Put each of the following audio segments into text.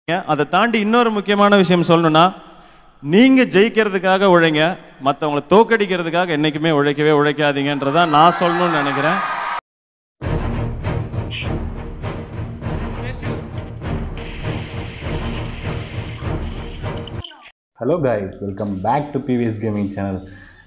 அதை தாண்டி இன்னொரு முக்கியமான விஷயம் சொல்லணும்னா நீங்க ஜெயிக்கிறதுக்காக உழைங்க மத்தவங்கள தோக்கடிக்கிறதுக்காக என்னைக்குமே உழைக்கவே உழைக்காதீங்கன்றதா நான் சொல்லணும்னு நினைக்கிறேன் hello guys welcome back to PVS gaming channel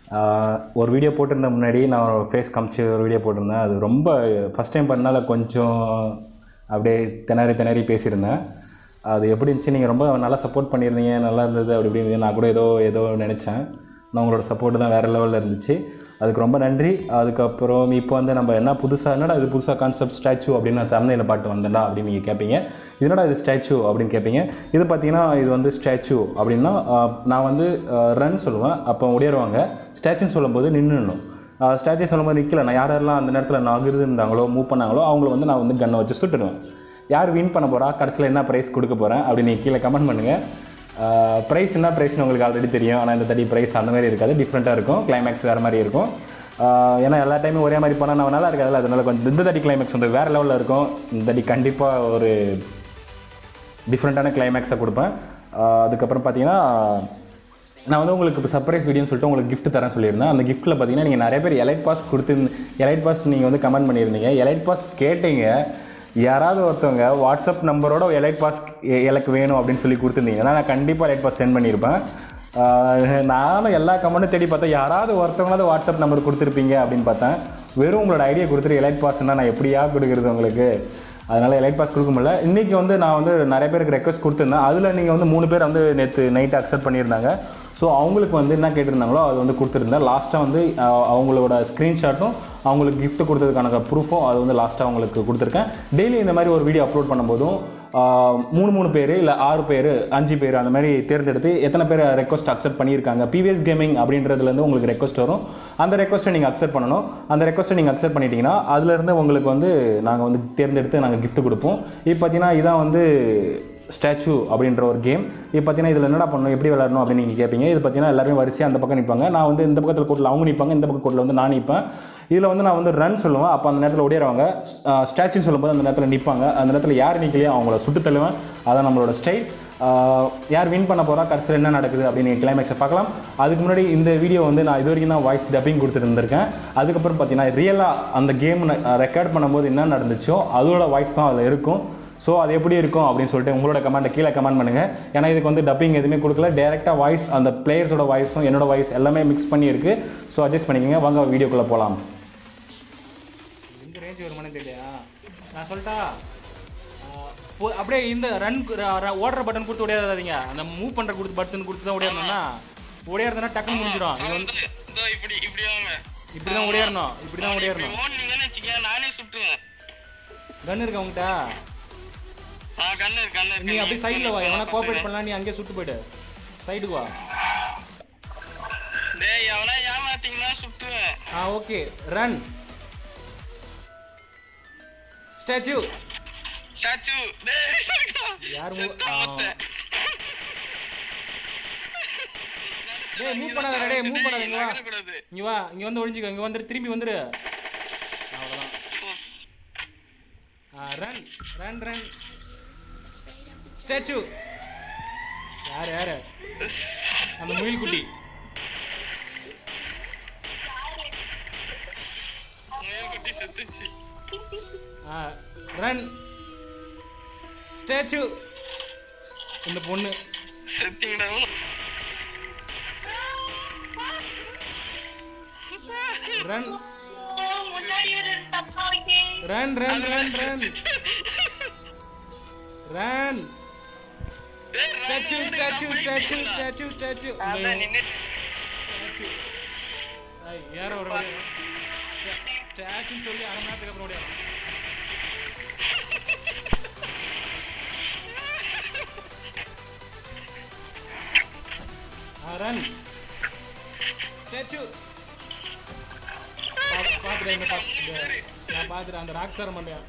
ஒரு வீடியோ போட்டிருந்த முன்னாடி நான் ஒரு ஃபேஸ் காமிச்சு ஒரு வீடியோ போட்டிருந்தேன் அது ரொம்ப ஃபஸ்ட் டைம் பண்ணனால கொஞ்சம் அப்படியே திணறி திணறி பேசியிருந்தேன் அது எப்படி இருந்துச்சு நீங்கள் ரொம்ப நல்லா சப்போர்ட் பண்ணியிருந்தீங்க நல்லா இருந்தது அப்படி இப்படி நான் கூட ஏதோ ஏதோ நினச்சேன் நான் உங்களோட சப்போர்ட் தான் வேறு லெவலில் இருந்துச்சு அதுக்கு ரொம்ப நன்றி அதுக்கப்புறம் இப்போ வந்து நம்ம என்ன புதுசாக என்னடா இது புதுசாக கான்செப்ட் ஸ்டாச்சு அப்படின்னு நான் தமிழில் பாட்டு வந்தேன்டா அப்படின்னு நீங்கள் கேட்பீங்க இதனடா இது ஸ்டாச்சு அப்படின்னு கேட்பீங்க இது பார்த்தீங்கன்னா இது வந்து ஸ்டாச்சு அப்படின்னா ஆஹ், நான் வந்து ரன் சொல்லுவேன் அப்போ உடையருவாங்க ஸ்டாச்சுன்னு சொல்லும்போது நின்றுணும் ஸ்டாச்சு சொல்லும்போது நிற்கல நான் யார் யாரெல்லாம் அந்த நேரத்தில் நகர்ந்து இருந்தாங்களோ மூவ் பண்ணாங்களோ அவங்கள வந்து நான் வந்து கன்னை வச்சு சுட்டுடுவேன் யார் வின் பண்ண போகிறா கடைசியில் என்ன ப்ரைஸ் கொடுக்க போகிறேன் அப்படின்னு நீங்கள் கீழே கமெண்ட் பண்ணுங்கள் ப்ரைஸ் என்ன ப்ரைஸ்னு உங்களுக்கு ஆல்ரெடி தெரியும் ஆனால் இந்த தடி ப்ரைஸ் அந்த மாதிரி இருக்காது டிஃப்ரெண்ட்டாக இருக்கும் கிளைமேக்ஸ் வேறு மாதிரி இருக்கும் ஆஹ் ஏன்னா எல்லா டைமும் ஒரே மாதிரி போனால் நான் நல்லா இருக்காதுல்ல அதனால கொஞ்சம் இந்த தடி கிளைமேக்ஸ் வந்து வேறு லெவலில் இருக்கும் இந்த தடி கண்டிப்பாக ஒரு டிஃப்ரெண்ட்டான கிளைமேக்ஸை கொடுப்பேன் ஆஹ் அதுக்கப்புறம் பார்த்தீங்கன்னா நான் வந்து உங்களுக்கு இப்போ சர்ப்ரைஸ் வீடியோன்னு சொல்லிட்டு உங்களுக்கு gift தரேன் சொல்லியிருந்தேன் அந்த கிஃப்ட்டில் பார்த்தீங்கன்னா நீங்கள் நிறைய பேர் எலைட் பாஸ் கொடுத்து எலைட் பாஸ் நீங்கள் வந்து கமெண்ட் பண்ணியிருந்தீங்க எலைட் பாஸ் கேட்டீங்க யாராவது ஒருத்தவங்க வாட்ஸ்அப் நம்பரோட எலைட் பாஸ் எனக்கு வேணும் அப்படின்னு சொல்லி கொடுத்துருந்தீங்கன்னா நான் கண்டிப்பாக எலைட் பாஸ் சென்ட் பண்ணியிருப்பேன் ஆஹ் நானும் எல்லா கமெண்ட்டும் தேடி பார்த்தேன் யாராவது ஒருத்தவங்களாவது வாட்ஸ்அப் நம்பர் கொடுத்துருப்பீங்க அப்படின்னு பார்த்தேன் வெறும் உங்களோட ஐடியா கொடுத்துட்டு எலைட் பாஸ்னா நான் எப்படியா கொடுக்குறது உங்களுக்கு அதனால் எலைட் பாஸ் கொடுக்க முடியல இன்றைக்கி வந்து நான் வந்து நிறைய பேருக்கு ரெக்வஸ்ட் கொடுத்துருந்தேன் அதில் நீங்கள் வந்து மூணு பேர் வந்து நேற்று நைட் அக்செப்ட் பண்ணியிருந்தாங்க ஸோ அவங்களுக்கு வந்து என்ன கேட்டிருந்தாங்களோ அது வந்து கொடுத்துருந்தேன் லாஸ்ட்டாக வந்து அஹ், அவங்களோட ஸ்க்ரீன்ஷாட்டும் அவங்களுக்கு gift கொடுத்ததுக்கான ப்ரூஃபும் அது வந்து லாஸ்ட்டாக அவங்களுக்கு கொடுத்துருக்கேன் டெய்லி இந்த மாதிரி ஒரு வீடியோ அப்லோட் பண்ணும்போதும் ஆஹ், மூணு மூணு பேர் இல்லை ஆறு பேர் அஞ்சு பேர் அந்த மாதிரி தேர்ந்தெடுத்து எத்தனை பேர் ரெக்வஸ்ட் அக்செப்ட் பண்ணியிருக்காங்க பிவிஎஸ் கேமிங் அப்படின்றதுலேருந்து உங்களுக்கு ரெக்வஸ்ட் வரும் அந்த ரெக்வஸ்ட்டை நீங்கள் அக்செப்ட் பண்ணணும் அந்த ரெக்வஸ்ட்டை நீங்கள் அக்செப்ட் பண்ணிட்டீங்கன்னா அதுலேருந்து உங்களுக்கு வந்து நாங்கள் வந்து தேர்ந்தெடுத்து நாங்கள் gift கொடுப்போம் இப்போ பார்த்தீங்கன்னா இதான் வந்து ஸ்டாச்சு அப்படின்ற ஒரு கேம் இப்போ பார்த்தீங்கன்னா இதில் என்னடா பண்ணணும் எப்படி விளையாடணும் அப்படின்னு நீங்கள் கேட்பீங்க இது பார்த்தீங்கன்னா எல்லாருமே வரிசையாக அந்த பக்கம் நிற்பாங்க நான் வந்து இந்த பக்கத்தில் கோட்டில் அவங்க நிற்பாங்க இந்த பக்கம் கோட்டில் வந்து நான் நிற்பேன் இதில் வந்து நான் வந்து ரன் சொல்லுவேன் அப்போ அந்த நேரத்தில் ஓடிடுவாங்க ஸ்டாச்சுன்னு சொல்லும்போது அந்த நேரத்தில் நிற்பாங்க அந்த நேரத்தில் யார் நிற்கலையோ அவங்கள சுட்டு தள்ளுவேன் அதான் நம்மளோட ஸ்டைல் யார் வின் பண்ண போகிறா கடைசியில் என்ன நடக்குது அப்படின்னு கிளைமேக்ஸை பார்க்கலாம் அதுக்கு முன்னாடி இந்த வீடியோ வந்து நான் இது வரைக்கும் தான் வாய்ஸ் டப்பிங் கொடுத்துருந்துருக்கேன் அதுக்கப்புறம் பார்த்தீங்கன்னா ரியலாக அந்த கேம் ரெக்கார்ட் பண்ணும்போது என்ன நடந்துச்சோ அதோட வாய்ஸ் தான் அதில் இருக்கும் ஸோ அது எப்படி இருக்கும் அப்படின்னு சொல்லிட்டு உங்களோட கமெண்ட்டை கீழே கமெண்ட் பண்ணுங்கள் ஏன்னா இதுக்கு வந்து டப்பிங் எதுவுமே கொடுக்கல டேரெக்டாக வாய்ஸ் அந்த பிளேயர்ஸோட வாய்ஸும் என்னோட வாய்ஸ் எல்லாமே மிக்ஸ் பண்ணி இருக்கு ஸோ அட்ஜஸ்ட் பண்ணிக்கோங்க வாங்க வீடியோக்குள்ளே போகலாம் இந்த ரேஞ்ச் வருமானே தெரியலையா நான் சொல்லிட்டா ஆஹ் போ- அப்படியே இந்த ரன் ஓடுற பட்டன் கொடுத்து ஓடியாதாதீங்க அந்த மூவ் பண்ற கொடுத்து பட்டன் கொடுத்து தான் ஓடியாடணும்னா ஓடியாருந்தா டக்குன்னு முடிஞ்சிடும் இது வந்து இதோ இப்படி இப்படி வாங்க இப்படி தான் ஓடியாரணும் இப்படி தான் ஓடியாரணும் ஓடுனீங்கன்னு வச்சுக்க நானே சுட்டுவேன் கன் இருக்கு உங்ககிட்ட ஆ கண்ணு இருக்கு கண்ணு நீ இருக்கு அப்படியே சைடில் வா எவனா கோஆப்ரேட் பண்ணலாம் நீ அங்கேயே சுட்டு போயிடு சைடுக்கு வா டேய் எவனா ஏமாத்தீங்கன்னா சுட்டுவேன் ஆ ஓகே ரன் ஸ்டாச்சு சாச்சு டேய் யார் move- செத்த ஆ. மொத்த. டேய் மூவ் பண்ணாத டேய் மூவ் பண்ணாத இங்க வா நகரக்கூடாது. இங்க வா இங்க வந்து ஒளிஞ்சுக்க இங்க வந்துரு திரும்பி வந்துரு அவ்வளவுதான் ஓ, ரன் ரன் ரன் ஸ்டாச்சு யார் யார் அந்த முயல் குட்டி முயல்குட்டி செத்துச்சு. ரன் ஸ்டாச்சு இந்த பொண்ணு செத்தீங்கடா அவனும். Run run run run run run டேய், ஸ்டாச்சு ரன் ஸ்டாச்சு ஓடுடா, ஸ்டாச்சு போயிட்டீங்களா? ஸ்டாச்சு ஸ்டாச்சு அதான் நின்னுட்டு யார ஒரு ஸ்டாச்சுன்னு சொல்லி அரை மணி நேரத்துக்கு அப்புறம் ஓடியாரணும் ரன் ஸ்டாச்சு பார்த்துட்டேன் இந்த பாத்து- நான் பார்த்துட்டேன் அந்த ராக் ஸ்டார் மண்டையா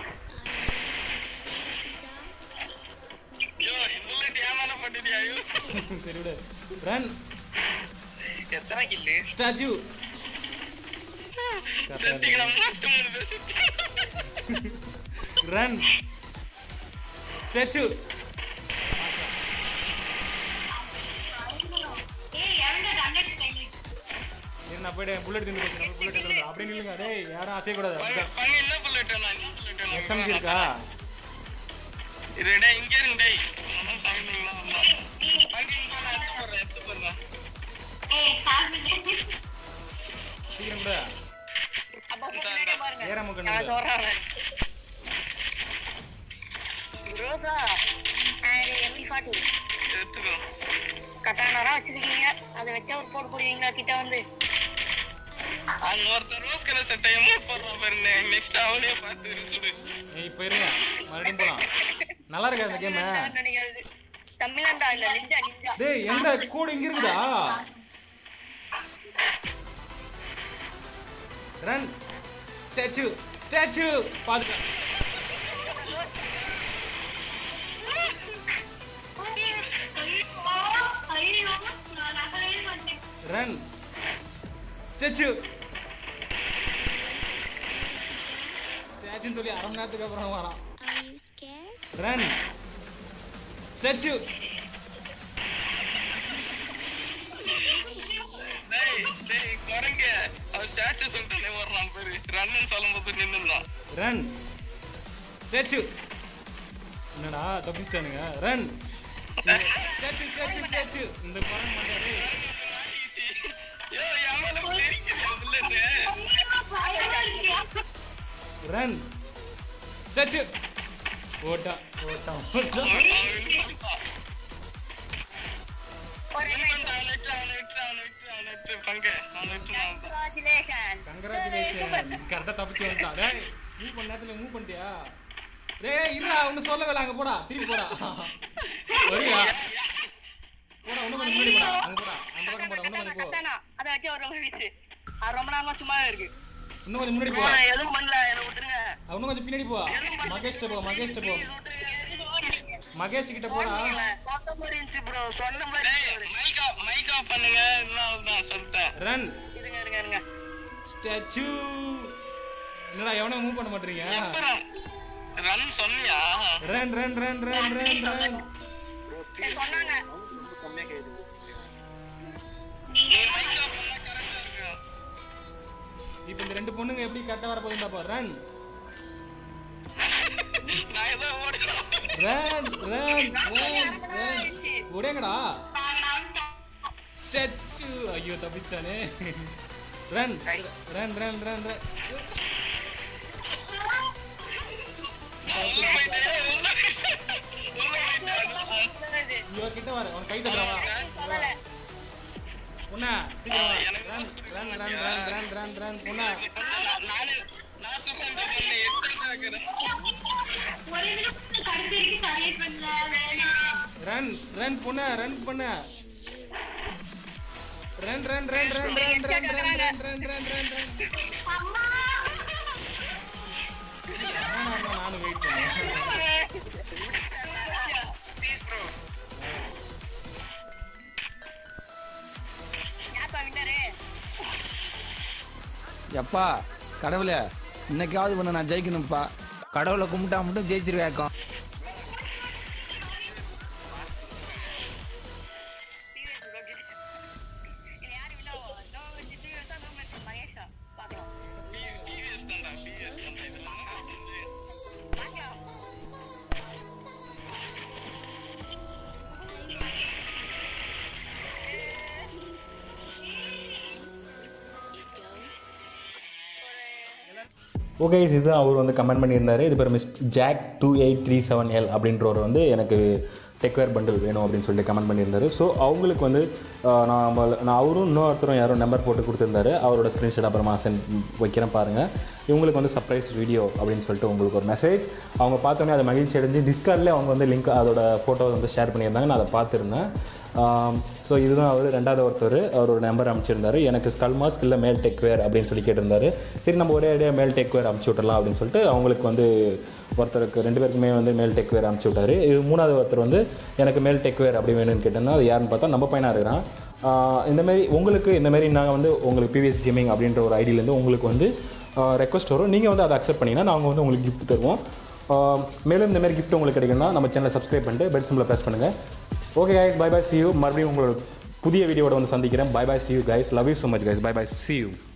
ஐயோ, bullet ஏமாற பட்டுட்டியா, ஐயோ. சரி விடு ரன் செத்தனா கில்லு. ஸ்டாச்சு செத்தீங்கடா, most மூணு பேர் செத்தீங்க. ரன் ஸ்டாச்சு புல்லட் தின்னு போச்சு நம்ம புல்லட் எடுத்து அப்படியே நில்லுங்க டேய் யாரும் அசையக்கூடாது பங்கு பங்கு என்ன புல்லட் வேணும் என்ன புல்லட் வேணும் எஸ்எம்ஜி இருக்கா இரு டேய் இங்க இருங்க டேய் பங்கு இங்க வா. பங்கு இங்க வா, நான் எடுத்து போடுறேன் எடுத்து போடுறேன் சீக்கிரம் கூட அப்ப முன்னாடியே பாருங்க ஏறாம கண்ணு நான் சொல்றேன் ரோசா எம்பி ஃபார்ட்டி எடுத்துக்கோ கட்டானரா வச்சிருக்கீங்க அதை வச்சா ஒரு போட்டு போடுவீங்களா கிட்ட வந்து அங்க ஒருத்தர் ரோஸ் கலர் சட்டை எமௌண்ட் போடுறான் பாருங்க நெக்ஸ்ட் அவனையே பார்த்து சுடு ஏய் இப்போ இருங்க மறுபடியும் போலாம் நல்லா இருக்கா இந்த கேம் நினைக்கிறது தமிழ்நாண்டா இல்ல நிஞ்சா நிஞ்சா டேய் எங்க கோடு இங்க இருக்குதா ரன் ஸ்டாச்சு ஸ்டாச்சு பாத்துக்க ரன் ஸ்டாச்சு ஸ்டாச்சுன்னு சொல்லி அரை மணி நேரத்துக்கு அப்புறம் வரான் Are you scared? Run statue டேய் டேய் குரங்க அவன் ஸ்டாச்சு சொல்லிட்டானே வர்றான் பேரு ரன்னு சொல்லும்போது நின்னுதான் ரன் ஸ்டாச்சு என்னடா தப்பிச்சிட்டானுங்க ரன் ஸ்டாச்சு ஸ்டாச்சு ஸ்டாச்சு இந்த படம் பண்ணாரு யோ எவன தெரிக்குது புல்லட் ரன் ஸ்டாச்சு ஓட்டா ஓட்டா ஓட்டா Congratulations. கங்க்ராச்சுலேஷன் கரெக்டாக தப்பிச்சு வந்துட்டான் டேய் மூவ் பண்ண நேரத்தில் மூவ் பண்ணிட்டியா டேய் இருடா ஒன்றும் சொல்லவே அங்கே போடா திருப்பி போடா வரியா போடா இன்னும் கொஞ்சம் முன்னாடி போடா அங்கே போடா அந்த பக்கம் போடா இன்னும் கொஞ்சம் போ கட்டானா, அதை வச்சு ஒரு ரொம்ப வீசு. அது ரொம்ப நேரமா சும்மாவே இருக்கு இன்னும் கொஞ்சம் முன்னாடி போ நான் எதுவும் பண்ணல என்னை விட்டுருங்க இன்னும் கொஞ்சம் பின்னாடி போ மகேஷ்ட போ மகேஷ்ட போ மகேஷ் கிட்ட போடா பார்த்த மாதிரி இருந்துச்சு bro. சொன்ன மாதிரி மைக் ஆஃப் மைக் ஆஃப் பண்ணுங்க நான் தான் சொல்லிட்டேன் ரன் இருங்க இருங்க இருங்க ஸ்டாச்சு என்னடா எவனே மூவ் பண்ண மாட்டீங்க அப்புறம் ரன் சொன்னியா run run run run run run சரி, சொன்னாங்க நீ மைக் ஆஃப் பண்ணா கரெக்டா இருக்கும் இப்போ இந்த ரெண்டு பொண்ணுங்க எப்படி கரெக்டாக வர போகுதுன்னு பாப்போம் ரன் நான் ஏதோ ஓடிடும் ரன் ரன் ரன் ரன் ஒடேங்கடா ஸ்டாச்சு ஐயோ தப்பிச்சிட்டானே run run run run run உள்ள போயிட்டு உள்ள உள்ள போயிட்டு ஐயோ கிட்ட வர அவன் கை தட்டுறவா சொல்லல பொண்ணா சீக்கிரம் run run run run run run run பொண்ணா நானே நான் சுத்தம் பண்ணி எடுத்து வைக்கிறேன் ரன் ரன் பொண்ணா ரன் பண்ண run run run run run run run run run run run run ஆமா நானும் வெயிட் பண்ணேன் ப்ளீஸ் ப்ரோ யாப்பா வின்னரு எப்பா கடவுளே இன்னைக்காவது ஒன்று நான் ஜெயிக்கணும்ப்பா கடவுளை கும்பிட்டா மட்டும் ஜெயிச்சிருவேக்கம் இது யாரு வின்னாவோ no match TVS no match மகேஷா பார்க்கலாம் டிவிஎஸ் தான்டா டிவிஎஸ் தான் இதெல்லாம் பார்க்கலாம் ஓகே இது அவர் வந்து கமெண்ட் பண்ணியிருந்தாரு இது பேர் Miss Jack two eight three seven L அப்படின்றவர் வந்து எனக்கு டெக்வேர் பண்டில் வேணும் அப்படின்னு சொல்லிட்டு கமெண்ட் பண்ணியிருந்தாரு ஸோ அவங்களுக்கு வந்து ஆஹ், நான் நம்ம- நான் அவரும் இன்னொருத்தரும் யாரும் நம்பர் போட்டு கொடுத்துருந்தாரு அவரோட ஸ்க்ரீன்ஷாட் அப்புறமா சென்ட் வைக்கிறேன் பாருங்கள் இவங்களுக்கு வந்து சர்ப்ரைஸ் வீடியோ அப்படின்னு சொல்லிட்டு உங்களுக்கு ஒரு மெசேஜ் அவங்க பார்த்தோன்னே அதை மகிழ்ச்சி அடைஞ்சு டிஸ்கார்ட்லேயே அவங்க வந்து லிங்க் அதோட ஃபோட்டோ வந்து ஷேர் பண்ணியிருந்தாங்க நான் அதை பார்த்துருந்தேன் ஸோ இதுதான் அவர் ரெண்டாவது ஒருத்தர் அவரோட நம்பர் அனுப்பிச்சிருந்தாரு எனக்கு ஸ்கல் மாஸ்க் இல்லை மேல் டெக்வேர் அப்படின்னு சொல்லி கேட்டிருந்தாரு சரி நம்ம ஒரே ஐடியா மேல் டெக்வேர் அனுப்பிச்சி விட்டுறலாம் அப்படின்னு சொல்லிட்டு அவங்களுக்கு வந்து ஒருத்தருக்கு ரெண்டு பேருக்குமே வந்து மேல் டெக்வேர் அனுப்பிச்சி விட்டாரு இது மூணாவது ஒருத்தர் வந்து எனக்கு மேல் டெக்வேர் அப்படி வேணும்னு கேட்டிருந்தா அது யாருன்னு பார்த்தா நம்ம பையனாக இருக்கிறான் ஆஹ் இந்த மாதிரி உங்களுக்கு இந்த மாதிரி நாங்கள் வந்து உங்களுக்கு பிவிஎஸ் கேமிங் அப்படின்ற ஒரு ஐடியிலேருந்து உங்களுக்கு வந்து ரெக்வஸ்ட் வரும் நீங்கள் வந்து அதை அக்செப்ட் பண்ணிங்கன்னா நாங்கள் வந்து உங்களுக்கு gift தருவோம் ஆஹ் மேலும் இந்த மாதிரி gift உங்களுக்கு கிடைக்கும்னா நம்ம சேனலை சப்ஸ்கிரைப் பண்ணிட்டு பெல் சிம்பிளை ப்ரெஸ் பண்ணுங்கள் okay guys bye bye see you மறுபடியும் உங்களோட புதிய வீடியோட வந்து சந்திக்கிறேன் bye bye see you guys love you so much guys bye bye see you